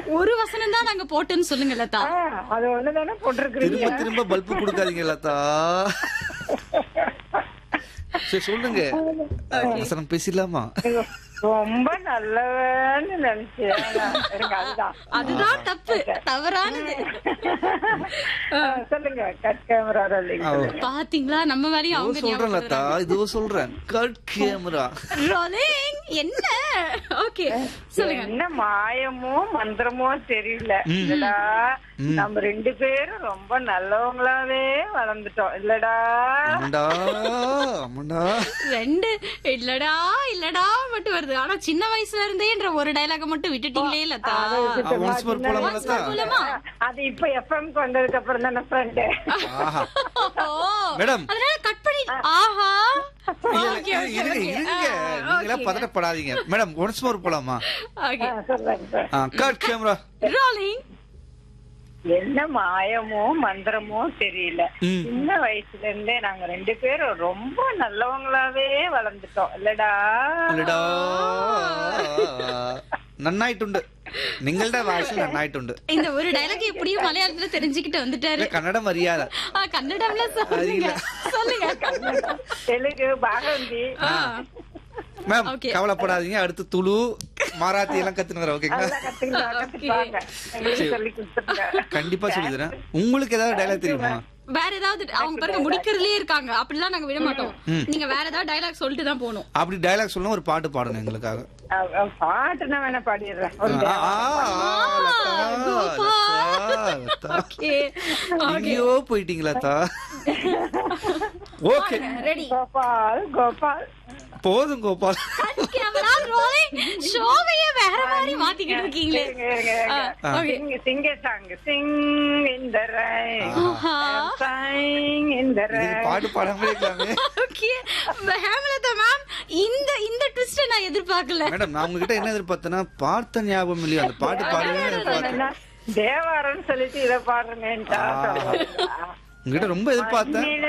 ஒரு வசனம் தான் நாங்க போட்டோன்னு சொல்லுங்க லதா ஆ, அது ஒண்ணுதானே போட்டிருக்கிறீங்க திரும்ப திரும்ப பல்பு கொடுக்காதீங்க லதா சரி சொல்லுங்க வசனம் பேசிடலாமா நீங்க ரொம்ப நல்லவன்னு நினைச்சேன் ஆனா, எனக்கு அதுதான் அதுதான் தப்பு தவறானது ஆ, சொல்லுங்க கட் கேமரா ரோலிங் பாத்தீங்களா நம்ம வேலையும் இதோ அவங்க சொல்றேன் லதா இதோ சொல்றேன் கட் கேமரா ரோலிங் என்ன ஓகே சொல்லுங்க என்ன மாயமோ மந்திரமோ தெரியல இல்லடா நம்ம ரெண்டு பேரும் ரொம்ப நல்லவங்களாவே வளர்ந்துட்டோம் இல்லடா ஆமாண்டா ஆமாண்டா ரெண்டு இல்லடா இல்லடா மட்டும் வருது ஆனா சின்ன வயசுல இருந்தேன்ற ஒரு டயலாக மட்டும் விட்டுட்டீங்களே லதா ஒன்ஸ் மோர் போலாமா லதா போலாமா? அது இப்ப எஃப்எம்க்கு வந்ததுக்கு அப்புறம் தானே ஃப்ரெண்டு ஆஹா ஓ, மேடம் அதனால கட் பண்ணி ஆஹா இல்ல, ஓகே இல்ல, ஓகே இருங்க ஓகே இருங்க நீங்களா பதட்டப்படாதீங்க மேடம் ஒன்ஸ் மோர் போலாமா ஓகே சொல்றேன் கட் கேமரா ரோலிங் என்ன மாயமோ மந்திரமோ தெரியல ம். சின்ன வயசுல இருந்தே நாங்க ரெண்டு பேரும் ரொம்ப நல்லவங்களாவே வளர்ந்துட்டோம் இல்லடா അല്ലടാ നന്നായിട്ടുണ്ട് നിങ്ങളുടെ ഭാഷ നന്നായിട്ടുണ്ട് இந்த ஒரு டயலாக் எப்படியும் மலையாளத்துல தெரிஞ்சுக்கிட்டு வந்துட்டாரு ഇത് കന്നഡം അറിയാതെ ஆ, கன்னடம்ல சொல்லுங்க சொல்லுங்க தெலுங்கு பாகவந்தி ஆ, மேம் Okay. கவலைப்படாதீங்க அடுத்து துளு மராத்தி எல்லாம் கத்துன்னு வரேன் ஓகேங்களா அதெல்லாம் கத்துக்கலாம் கத்துப்பாங்க எங்களுக்கு சொல்லி கொடுத்துருங்க கண்டிப்பா சொல்லி தரேன் உங்களுக்கு ஏதாவது டைலாக் தெரியுமா வேற ஏதாவது அவங்க பாருங்க முடிக்கிறதுலயே இருக்காங்க அப்படிலாம் நாங்க விட மாட்டோம் நீங்க வேற ஏதாவது டயலாக் சொல்லிட்டு தான் போகணும் அப்படி டைலாக் சொல்லணும் ஒரு பாட்டு பாடணும் எங்களுக்காக அஹ் அஹ் பாட்டுனா வேணா பாடிடுறேன் ஒரு ஆ, ஆ, ஆ, லதா, லதா, லதா. ஓகே எங்கேயோ போயிட்டீங்களா தா ஓகே ரெடி கோபால் கோபால் போதும் கோபால் கேமரா ரோலிங் ஷோவையே வேற மாதிரி மாத்திக்கிட்டு இருக்கீங்களே இருங்க, இருங்க, இருங்க. Okay Sing, sing a song. Sing in the rain. ஆஹா. Sing in the இதுக்கு rain. பாட்டு பாடாமலே இருக்கலாமே ஓகே ஹேமலதா மேம் இந்த இந்த ட்விஸ்ட் நான் எதிர்பார்க்கல மேடம் நான் உங்ககிட்ட என்ன எதிர்பார்த்தேன்னா பார்த்த ஞாபகம் இல்லையா அந்த பாட்டு பாடுவேன்னு எதிர்பார்த்தேன் என்ன, தேவாரம்னு சொல்லிட்டு இதை பாடுறேன்ட்டா ஆ. உங்ககிட்ட ரொம்ப எதிர்பார்த்தேன்